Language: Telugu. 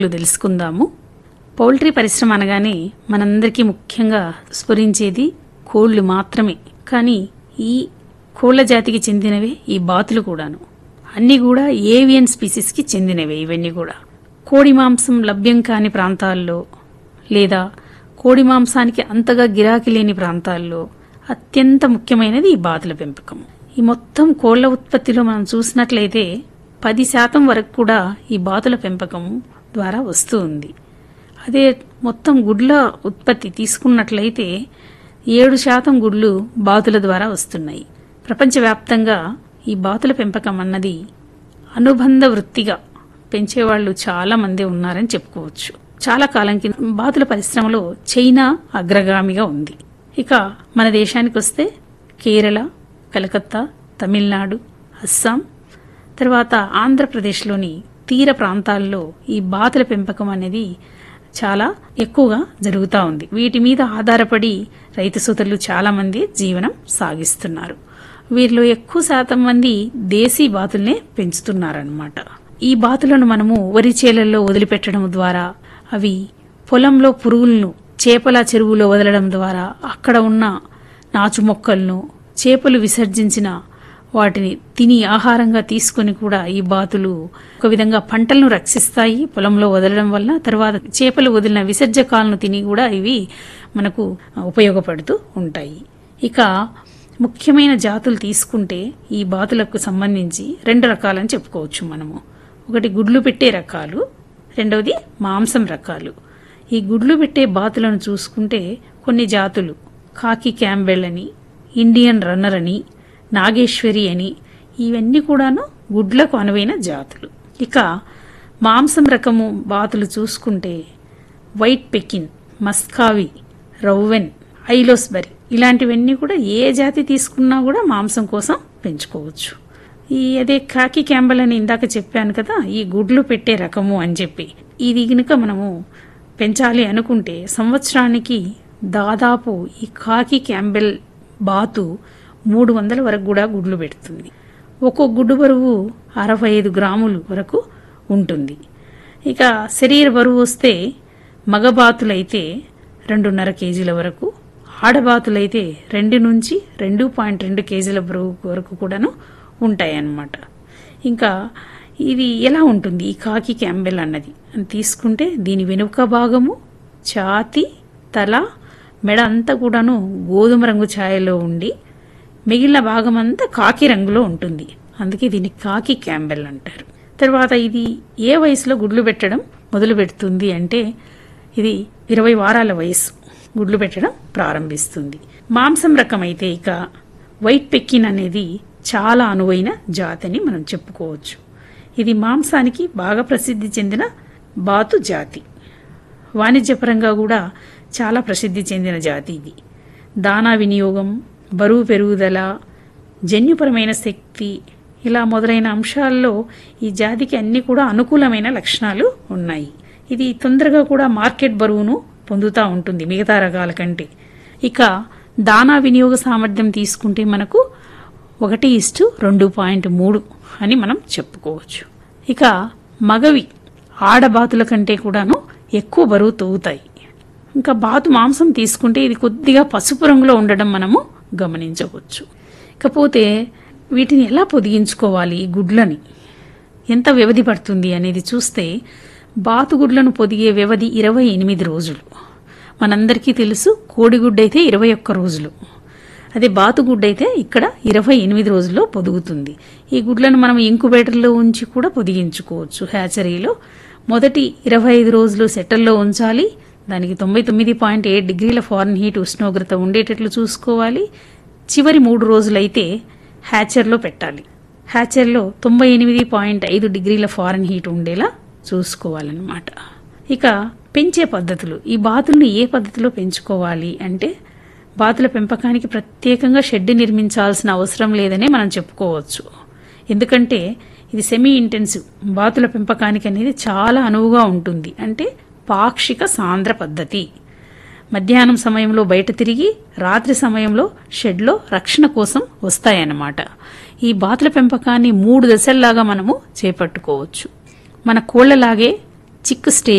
తెలుసుకుందాము పౌల్ట్రీ పరిశ్రమ అనగానే మనందరికీ ముఖ్యంగా స్ఫురించేది కోళ్లు మాత్రమే కానీ ఈ కోళ్ల జాతికి చెందినవే ఈ బాతులు కూడాను అన్నీ కూడా ఏవియన్ స్పీసీస్కి చెందినవే ఇవన్నీ కూడా కోడి మాంసం లభ్యం కాని ప్రాంతాల్లో లేదా కోడి మాంసానికి అంతగా గిరాకీ లేని ప్రాంతాల్లో అత్యంత ముఖ్యమైనది ఈ బాతుల పెంపకం ఈ మొత్తం కోళ్ల ఉత్పత్తిలో మనం చూసినట్లయితే పది శాతం వరకు కూడా ఈ బాతుల పెంపకం ద్వారా వస్తూ ఉంది అదే మొత్తం గుడ్ల ఉత్పత్తి తీసుకున్నట్లయితే ఏడు శాతం గుడ్లు బాతుల ద్వారా వస్తున్నాయి ప్రపంచవ్యాప్తంగా ఈ బాతుల పెంపకం అన్నది అనుబంధ వృత్తిగా పెంచేవాళ్ళు చాలా మంది ఉన్నారని చెప్పుకోవచ్చు చాలా కాలం కింద బాతుల పరిశ్రమలో చైనా అగ్రగామిగా ఉంది ఇక మన దేశానికి వస్తే కేరళ కలకత్తా తమిళనాడు అస్సాం తర్వాత ఆంధ్రప్రదేశ్లోని తీర ప్రాంతాల్లో ఈ బాతుల పెంపకం అనేది చాలా ఎక్కువగా జరుగుతూ ఉంది వీటి మీద ఆధారపడి రైతు సోదరులు చాలా మంది జీవనం సాగిస్తున్నారు వీరిలో ఎక్కువ శాతం మంది దేశీ బాతుల్నే పెంచుతున్నారన్నమాట ఈ బాతులను మనము వరి చేలల్లో వదిలిపెట్టడం ద్వారా అవి పొలంలో పురుగులను చేపల చెరువులో వదలడం ద్వారా అక్కడ ఉన్న నాచు మొక్కలను చేపలు విసర్జించిన వాటిని తిని ఆహారంగా తీసుకొని కూడా ఈ బాతులు ఒక విధంగా పంటలను రక్షిస్తాయి పొలంలో వదలడం వల్ల తర్వాత చేపలు వదిలిన విసర్జకాలను తిని కూడా ఇవి మనకు ఉపయోగపడుతూ ఉంటాయి ఇక ముఖ్యమైన జాతులు తీసుకుంటే ఈ బాతులకు సంబంధించి రెండు రకాలని చెప్పుకోవచ్చు మనము ఒకటి గుడ్లు పెట్టే రకాలు రెండవది మాంసం రకాలు ఈ గుడ్లు పెట్టే బాతులను చూసుకుంటే కొన్ని జాతులు కాకి క్యాంబెల్ అని ఇండియన్ రన్నర్ అని నాగేశ్వరి అని ఇవన్నీ కూడాను గుడ్లకు అనువైన జాతులు ఇక మాంసం రకము బాతులు చూసుకుంటే వైట్ పెకిన్ మస్కావి రౌవెన్ ఐలోస్బరి ఇలాంటివన్నీ కూడా ఏ జాతి తీసుకున్నా కూడా మాంసం కోసం పెంచుకోవచ్చు ఈ అదే కాకి క్యాంబల్ అని ఇందాక చెప్పాను కదా ఈ గుడ్లు పెట్టే రకము అని చెప్పి ఇది కనుక మనము పెంచాలి అనుకుంటే సంవత్సరానికి దాదాపు ఈ కాకి క్యాంబెల్ బాతు మూడు వందల వరకు కూడా గుడ్లు పెడుతుంది ఒక్కో గుడ్డు బరువు అరవై ఐదు గ్రాములు వరకు ఉంటుంది ఇక శరీర బరువు వస్తే మగబాతులైతే రెండున్నర కేజీల వరకు ఆడబాతులైతే రెండు నుంచి రెండు పాయింట్ రెండు కేజీల బరువు వరకు కూడాను ఉంటాయన్నమాట ఇంకా ఇది ఎలా ఉంటుంది ఈ కాకి క్యాంబెల్ అన్నది అని తీసుకుంటే దీని వెనుక భాగము ఛాతి తల మెడ అంతా కూడాను గోధుమ రంగు ఛాయలో ఉండి మిగిలిన భాగం అంతా కాకి రంగులో ఉంటుంది అందుకే దీన్ని కాకి క్యాంబెల్ అంటారు తర్వాత ఇది ఏ వయసులో గుడ్లు పెట్టడం మొదలు పెడుతుంది అంటే ఇది ఇరవై వారాల వయసు గుడ్లు పెట్టడం ప్రారంభిస్తుంది మాంసం రకం అయితే ఇక వైట్ పెక్కిన్ అనేది చాలా అనువైన జాతిని మనం చెప్పుకోవచ్చు ఇది మాంసానికి బాగా ప్రసిద్ధి చెందిన బాతు జాతి వాణిజ్యపరంగా కూడా చాలా ప్రసిద్ధి చెందిన జాతి ఇది దానా వినియోగం బరువు పెరుగుదల జన్యుపరమైన శక్తి ఇలా మొదలైన అంశాల్లో ఈ జాతికి అన్ని కూడా అనుకూలమైన లక్షణాలు ఉన్నాయి ఇది తొందరగా కూడా మార్కెట్ బరువును పొందుతూ ఉంటుంది మిగతా రకాల కంటే ఇక దానా వినియోగ సామర్థ్యం తీసుకుంటే మనకు ఒకటి ఇస్టు రెండు పాయింట్ మూడు అని మనం చెప్పుకోవచ్చు ఇక మగవి ఆడబాతుల కంటే కూడాను ఎక్కువ బరువు తవ్వుతాయి ఇంకా బాతు మాంసం తీసుకుంటే ఇది కొద్దిగా పసుపు రంగులో ఉండడం మనము గమనించవచ్చు ఇకపోతే వీటిని ఎలా పొదిగించుకోవాలి ఈ గుడ్లని ఎంత వ్యవధి పడుతుంది అనేది చూస్తే బాతుగుడ్లను పొదిగే వ్యవధి ఇరవై ఎనిమిది రోజులు మనందరికీ తెలుసు కోడిగుడ్డు అయితే ఇరవై ఒక్క రోజులు అదే బాతుగుడ్డు అయితే ఇక్కడ ఇరవై ఎనిమిది రోజుల్లో పొదుగుతుంది ఈ గుడ్లను మనం ఇంకుబేటర్లో ఉంచి కూడా పొదిగించుకోవచ్చు హ్యాచరీలో మొదటి ఇరవై ఐదు రోజులు సెట్టల్లో ఉంచాలి దానికి తొంభై తొమ్మిది పాయింట్ ఏడు డిగ్రీల ఫారెన్ హీట్ ఉష్ణోగ్రత ఉండేటట్లు చూసుకోవాలి చివరి మూడు రోజులైతే హ్యాచర్లో పెట్టాలి హ్యాచర్లో తొంభై ఎనిమిది పాయింట్ ఐదు డిగ్రీల ఫారెన్ హీట్ ఉండేలా చూసుకోవాలన్నమాట ఇక పెంచే పద్ధతులు ఈ బాతుల్ని ఏ పద్ధతిలో పెంచుకోవాలి అంటే బాతుల పెంపకానికి ప్రత్యేకంగా షెడ్ నిర్మించాల్సిన అవసరం లేదనే మనం చెప్పుకోవచ్చు ఎందుకంటే ఇది సెమీ ఇంటెన్సివ్ బాతుల పెంపకానికి అనేది చాలా అనువుగా ఉంటుంది అంటే పాక్షిక సాంద్ర పద్ధతి మధ్యాహ్నం సమయంలో బయట తిరిగి రాత్రి సమయంలో షెడ్లో రక్షణ కోసం వస్తాయన్నమాట ఈ బాతుల పెంపకాన్ని మూడు దశల్లాగా మనము చేపట్టుకోవచ్చు మన కోళ్లలాగే చిక్కు స్టేజ్